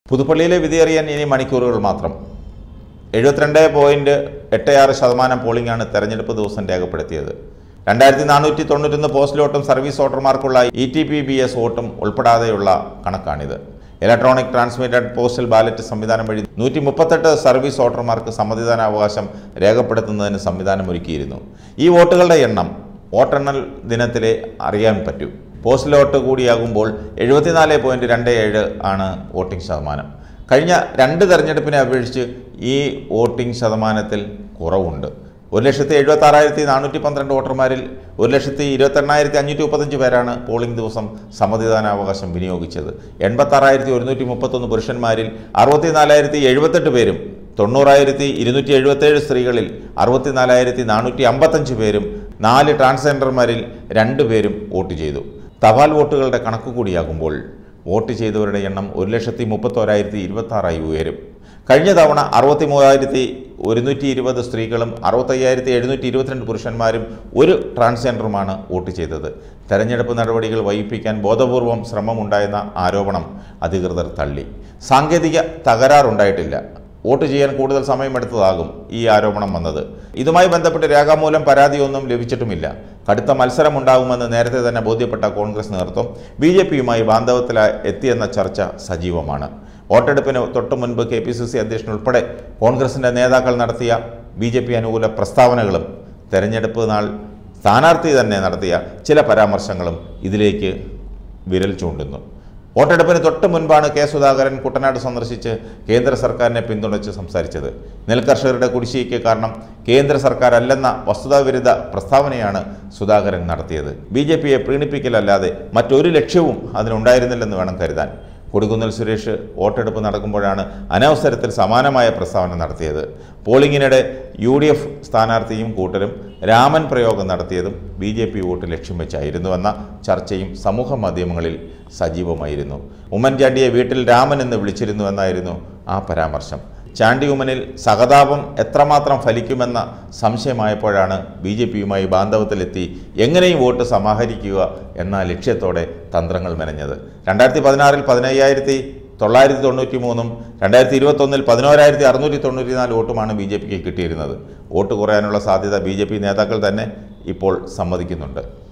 പുതുപ്പള്ളിയിലെ വിധിയറിയാൻ ഇനി മണിക്കൂറുകൾ മാത്രം എഴുപത്തിരണ്ട് പോയിൻറ്റ് എട്ട് ആറ് ശതമാനം പോളിംഗാണ് തെരഞ്ഞെടുപ്പ് ദിവസം രേഖപ്പെടുത്തിയത് രണ്ടായിരത്തി നാനൂറ്റി തൊണ്ണൂറ്റൊന്ന് പോസ്റ്റൽ വോട്ടും സർവീസ് വോട്ടർമാർക്കുള്ള E T P B S വോട്ടും ഉൾപ്പെടാതെയുള്ള കണക്കാണിത് ഇലക്ട്രോണിക് ട്രാൻസ്മിറ്റഡ് പോസ്റ്റൽ ബാലറ്റ് സംവിധാനം വഴി നൂറ്റി മുപ്പത്തെട്ട് സർവീസ് വോട്ടർമാർക്ക് സമ്മതിദാനാവകാശം രേഖപ്പെടുത്തുന്നതിന് സംവിധാനം ഒരുക്കിയിരുന്നു ഈ വോട്ടുകളുടെ എണ്ണം വോട്ടെണ്ണൽ ദിനത്തിലെ അറിയാൻ പറ്റൂ പോസ്റ്റൽ വോട്ട് കൂടിയാകുമ്പോൾ എഴുപത്തിനാല് പോയിൻറ്റ് രണ്ട് ഏഴ് ആണ് വോട്ടിംഗ് ശതമാനം കഴിഞ്ഞ രണ്ട് തെരഞ്ഞെടുപ്പിനെ അപേക്ഷിച്ച് ഈ വോട്ടിംഗ് ശതമാനത്തിൽ കുറവുണ്ട് ഒരു ലക്ഷത്തി എഴുപത്തി ആറായിരത്തി നാനൂറ്റി പന്ത്രണ്ട് വോട്ടർമാരിൽ ഒരു ലക്ഷത്തി ഇരുപത്തെണ്ണായിരത്തി അഞ്ഞൂറ്റി മുപ്പത്തഞ്ച് പേരാണ് പോളിംഗ് ദിവസം സമ്മതിദാനാവകാശം വിനിയോഗിച്ചത് എൺപത്താറായിരത്തി ഒരുന്നൂറ്റി മുപ്പത്തൊന്ന് പുരുഷന്മാരിൽ അറുപത്തിനാലായിരത്തി എഴുപത്തെട്ട് പേരും തൊണ്ണൂറായിരത്തി ഇരുന്നൂറ്റി എഴുപത്തേഴ് സ്ത്രീകളിൽ അറുപത്തിനാലായിരത്തി നാനൂറ്റി അമ്പത്തഞ്ച് പേരും നാല് ട്രാൻസ്ജെൻഡർമാരിൽ രണ്ട് പേരും വോട്ട് ചെയ്തു തപാൽ വോട്ടുകളുടെ കണക്ക് കൂടിയാകുമ്പോൾ വോട്ട് ചെയ്തവരുടെ എണ്ണം ഒരു ലക്ഷത്തി മുപ്പത്തോരായിരത്തി ഇരുപത്താറായി ഉയരും കഴിഞ്ഞ തവണ അറുപത്തി മൂവായിരത്തി ഒരുന്നൂറ്റി ഇരുപത് സ്ത്രീകളും അറുപത്തയ്യായിരത്തി എഴുന്നൂറ്റി ഇരുപത്തിരണ്ട് പുരുഷന്മാരും ഒരു ട്രാൻസ്ജെൻഡറുമാണ് വോട്ട് ചെയ്തത് തെരഞ്ഞെടുപ്പ് നടപടികൾ വൈകിപ്പിക്കാൻ ബോധപൂർവം ശ്രമമുണ്ടായെന്ന ആരോപണം അധികൃതർ തള്ളി സാങ്കേതിക തകരാറുണ്ടായിട്ടില്ല വോട്ട് ചെയ്യാൻ കൂടുതൽ സമയമെടുത്തതാകും ഈ ആരോപണം വന്നത് ഇതുമായി ബന്ധപ്പെട്ട് രേഖാമൂലം പരാതിയൊന്നും ലഭിച്ചിട്ടുമില്ല കടുത്ത മത്സരമുണ്ടാകുമെന്ന് നേരത്തെ തന്നെ ബോധ്യപ്പെട്ട കോൺഗ്രസ് നേതൃത്വം ബി ജെ പിയുമായി ബാന്ധവത്തിലായി എത്തിയെന്ന ചർച്ച സജീവമാണ് വോട്ടെടുപ്പിന് തൊട്ടു മുൻപ് കെ പി സി സി അധ്യക്ഷൻ ഉൾപ്പെടെ കോൺഗ്രസിൻ്റെ നേതാക്കൾ നടത്തിയ ബി ജെ പി അനുകൂല പ്രസ്താവനകളും തെരഞ്ഞെടുപ്പ് നാൾ സ്ഥാനാർത്ഥി തന്നെ നടത്തിയ ചില പരാമർശങ്ങളും ഇതിലേക്ക് വിരൽ ചൂണ്ടുന്നു വോട്ടെടുപ്പിന് തൊട്ട് മുൻപാണ് കെ സുധാകരൻ കുട്ടനാട് സന്ദർശിച്ച് കേന്ദ്ര സർക്കാരിനെ പിന്തുണച്ച് സംസാരിച്ചത് നെൽകർഷകരുടെ കുടിശ്ശികയ്ക്ക് കാരണം കേന്ദ്ര സർക്കാർ അല്ലെന്ന വസ്തുതാവിരുദ്ധ പ്രസ്താവനയാണ് സുധാകരൻ നടത്തിയത് ബി ജെ പിയെ പ്രീണിപ്പിക്കലല്ലാതെ മറ്റൊരു ലക്ഷ്യവും അതിനുണ്ടായിരുന്നില്ലെന്ന് വേണം കരുതാൻ കൊടിക്കുന്നിൽ സുരേഷ് വോട്ടെടുപ്പ് നടക്കുമ്പോഴാണ് അനവസരത്തിൽ സമാനമായ പ്രസ്താവന നടത്തിയത് പോളിംഗിനിടെ യു ഡി എഫ് സ്ഥാനാർത്ഥിയും കൂട്ടരും രാമൻ പ്രയോഗം നടത്തിയതും ബി ജെ പി വോട്ട് ലക്ഷ്യം വെച്ചായിരുന്നുവെന്ന ചർച്ചയും സമൂഹ മാധ്യമങ്ങളിൽ സജീവമായിരുന്നു ഉമ്മൻചാണ്ടിയെ വീട്ടിൽ രാമൻ എന്ന് വിളിച്ചിരുന്നുവെന്നായിരുന്നു ആ പരാമർശം ചാണ്ടി ഉമ്മനിൽ സഹതാപം എത്രമാത്രം ഫലിക്കുമെന്ന സംശയമായപ്പോഴാണ് ബി ജെ പിയുമായി ബാന്ധവത്തിലെത്തി എങ്ങനെയും വോട്ട് സമാഹരിക്കുക എന്ന ലക്ഷ്യത്തോടെ തന്ത്രങ്ങൾ മെനഞ്ഞത് രണ്ടായിരത്തി പതിനാറിൽ പതിനയ്യായിരത്തി തൊള്ളായിരത്തി തൊണ്ണൂറ്റി മൂന്നും രണ്ടായിരത്തി ഇരുപത്തൊന്നിൽ പതിനോരായിരത്തി അറുന്നൂറ്റി തൊണ്ണൂറ്റി നാല് വോട്ടുമാണ് ബി ജെ പിക്ക് കിട്ടിയിരുന്നത് വോട്ട് കുറയാനുള്ള സാധ്യത ബി ജെ പി നേതാക്കൾ തന്നെ ഇപ്പോൾ സമ്മതിക്കുന്നുണ്ട്